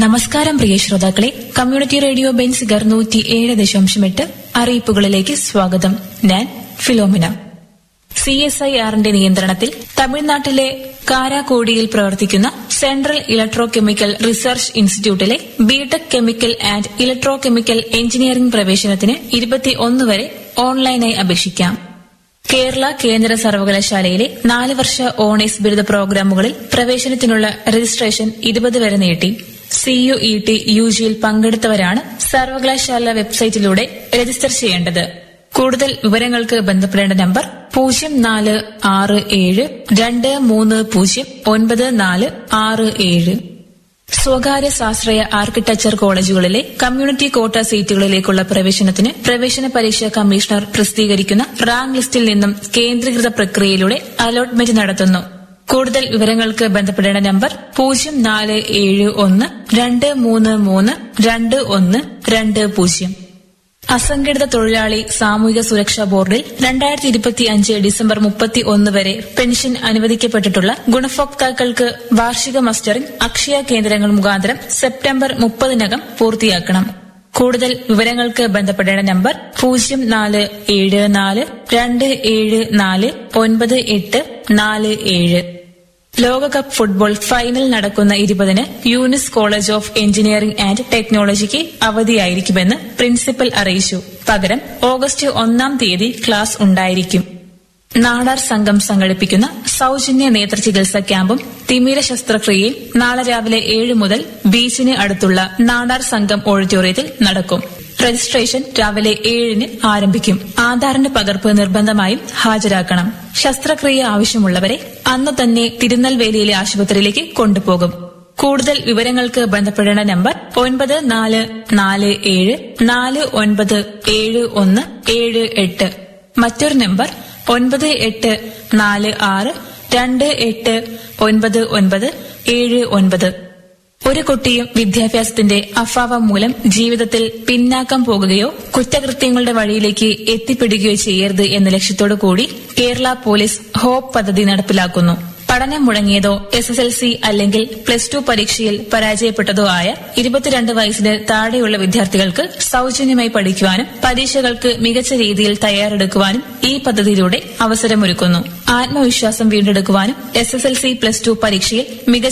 നമസ്കാരം പ്രിയ ശ്രോതാക്കളെ community radio Benziger നൂറ്റി ഏഴ് ദശാംശം എട്ട് അറിയിപ്പുകളിലേക്ക് സ്വാഗതം ഞാൻ ഫിലോമിന സി എസ് ഐ ആറിന്റെ നിയന്ത്രണത്തിൽ തമിഴ്നാട്ടിലെ കാരാക്കോടിയിൽ പ്രവർത്തിക്കുന്ന സെൻട്രൽ ഇലക്ട്രോ കെമിക്കൽ റിസർച്ച് ഇൻസ്റ്റിറ്റ്യൂട്ടിലെ B Tech chemical and electro chemical engineering പ്രവേശനത്തിന് ഇരുപത്തിയൊന്ന് വരെ ഓൺലൈനായി അപേക്ഷിക്കാം കേരള കേന്ദ്ര സർവകലാശാലയിലെ നാല് വർഷ ഓണേഴ്സ് ബിരുദ പ്രോഗ്രാമുകളിൽ പ്രവേശനത്തിനുള്ള രജിസ്ട്രേഷൻ ഇരുപത് വരെ നീട്ടി സിയുഇടി യുജിയിൽ പങ്കെടുത്തവരാണ് സർവകലാശാല വെബ്സൈറ്റിലൂടെ രജിസ്റ്റർ ചെയ്യേണ്ടത് കൂടുതൽ വിവരങ്ങൾക്ക് ബന്ധപ്പെടേണ്ട നമ്പർ പൂജ്യം നാല് ആറ് ഏഴ് രണ്ട് മൂന്ന് പൂജ്യം ഒൻപത് നാല് ആറ് ഏഴ് സ്വകാര്യ സ്വാശ്രയ ആർക്കിടെക്ചർ കോളേജുകളിലെ കമ്മ്യൂണിറ്റി കോട്ട സീറ്റുകളിലേക്കുള്ള പ്രവേശനത്തിന് പ്രവേശന പരീക്ഷാ കമ്മീഷണർ പ്രസിദ്ധീകരിക്കുന്ന റാങ്ക് ലിസ്റ്റിൽ നിന്നും കേന്ദ്രീകൃത പ്രക്രിയയിലൂടെ അലോട്ട്മെന്റ് നടത്തുന്നു കൂടുതൽ വിവരങ്ങൾക്ക് ബന്ധപ്പെടേണ്ട നമ്പർ പൂജ്യം നാല് ഏഴ് ഒന്ന് രണ്ട് മൂന്ന് മൂന്ന് രണ്ട് ഒന്ന് രണ്ട് പൂജ്യം അസംഘടിത തൊഴിലാളി സാമൂഹിക സുരക്ഷാ ബോർഡിൽ രണ്ടായിരത്തി ഇരുപത്തി അഞ്ച് ഡിസംബർ മുപ്പത്തി ഒന്ന് വരെ പെൻഷൻ അനുവദിക്കപ്പെട്ടിട്ടുള്ള ഗുണഭോക്താക്കൾക്ക് വാർഷിക മസ്റ്ററിംഗ് അക്ഷയ കേന്ദ്രങ്ങൾ മുഖാന്തരം സെപ്റ്റംബർ മുപ്പതിനകം പൂർത്തിയാക്കണം കൂടുതൽ വിവരങ്ങൾക്ക് ബന്ധപ്പെടേണ്ട നമ്പർ പൂജ്യം നാല് ഏഴ് നാല് രണ്ട് ഏഴ് നാല് ഒൻപത് എട്ട് നാല് ഏഴ് ലോകകപ്പ് ഫുട്ബോൾ ഫൈനൽ നടക്കുന്ന ഇരുപതിന് Younus college of engineering and ടെക്നോളജിക്ക് അവധിയായിരിക്കുമെന്ന് പ്രിൻസിപ്പൽ അറിയിച്ചു പകരം ഓഗസ്റ്റ് ഒന്നാം തീയതി ക്ലാസ് ഉണ്ടായിരിക്കും നാടാർ സംഘം സംഘടിപ്പിക്കുന്ന സൌജന്യ നേത്രചികിത്സ ക്യാമ്പും തിമിര ശസ്ത്രക്രിയയും നാളെ രാവിലെ ഏഴ് മുതൽ ബീച്ചിന് അടുത്തുള്ള നാടാർ സംഘം ഓഡിറ്റോറിയത്തിൽ നടക്കും രജിസ്ട്രേഷൻ രാവിലെ ഏഴിന് ആരംഭിക്കും ആധാറിന്റെ പകർപ്പ് നിർബന്ധമായും ഹാജരാക്കണം ശസ്ത്രക്രിയ ആവശ്യമുള്ളവരെ അന്ന് തന്നെ തിരുനെൽവേലിയിലെ ആശുപത്രിയിലേക്ക് കൊണ്ടുപോകും കൂടുതൽ വിവരങ്ങൾക്ക് ബന്ധപ്പെടേണ്ട നമ്പർ ഒൻപത് നാല് നാല് ഏഴ് നാല് ഒൻപത് ഏഴ് ഒന്ന് ഏഴ് എട്ട് മറ്റൊരു നമ്പർ ഒൻപത് എട്ട് നാല് ആറ് രണ്ട് എട്ട് ഒൻപത് ഒൻപത് ഏഴ് ഒൻപത് ഒരു കുട്ടിയും വിദ്യാഭ്യാസത്തിന്റെ അഭാവം മൂലം ജീവിതത്തിൽ പിന്നാക്കം പോകുകയോ കുറ്റകൃത്യങ്ങളുടെ വഴിയിലേക്ക് എത്തിപ്പെടുകയോ ചെയ്യരുത് എന്ന ലക്ഷ്യത്തോടു കൂടി കേരള പോലീസ് ഹോപ്പ് പദ്ധതി നടപ്പിലാക്കുന്നു പഠനം മുടങ്ങിയതോ എസ് എസ് എൽ സി അല്ലെങ്കിൽ പ്ലസ് ടു പരീക്ഷയിൽ പരാജയപ്പെട്ടതോ ആയ ഇരുപത്തിരണ്ട് വയസ്സിന് താഴെയുള്ള വിദ്യാർത്ഥികൾക്ക് സൌജന്യമായി പഠിക്കുവാനും പരീക്ഷകൾക്ക് മികച്ച രീതിയിൽ തയ്യാറെടുക്കുവാനും ഈ പദ്ധതിയിലൂടെ അവസരമൊരുക്കുന്നു ആത്മവിശ്വാസം വീണ്ടെടുക്കുവാനും S S L C plus two പരീക്ഷയിൽ മികച്ച